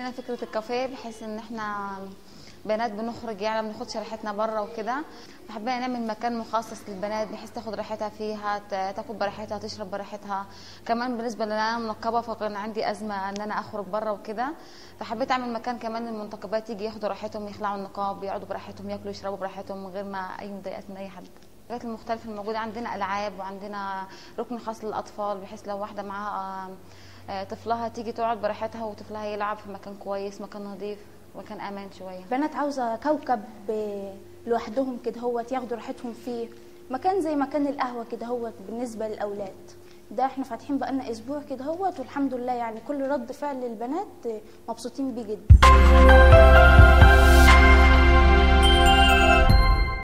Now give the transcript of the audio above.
حبينا فكره الكافيه بحيث ان احنا بنات بنخرج يعني ما بناخدش راحتنا بره وكده فحبينا نعمل مكان مخصص للبنات بحيث تاخد راحتها فيها ت- تاكل براحتها تشرب براحتها كمان بالنسبه لان انا منقبه فكان عندي ازمه ان انا اخرج بره وكده فحبيت اعمل مكان كمان المنتقبات يجي ياخدوا راحتهم يخلعوا النقاب يقعدوا براحتهم ياكلوا يشربوا براحتهم من غير ما اي مضايقات من اي حد الحاجات المختلفه الموجوده عندنا العاب وعندنا ركن خاص للاطفال بحيث لو واحده معاها آه، آه، طفلها تيجي تقعد براحتها وطفلها يلعب في مكان كويس مكان نظيف مكان امان شويه بنات عاوزة كوكب آه، لوحدهم كده هو ياخدوا راحتهم فيه مكان زي مكان القهوة كده هو بالنسبة للأولاد ده احنا فاتحين بقالنا اسبوع كده هوت والحمد لله يعني كل رد فعل للبنات آه، مبسوطين بيه جدا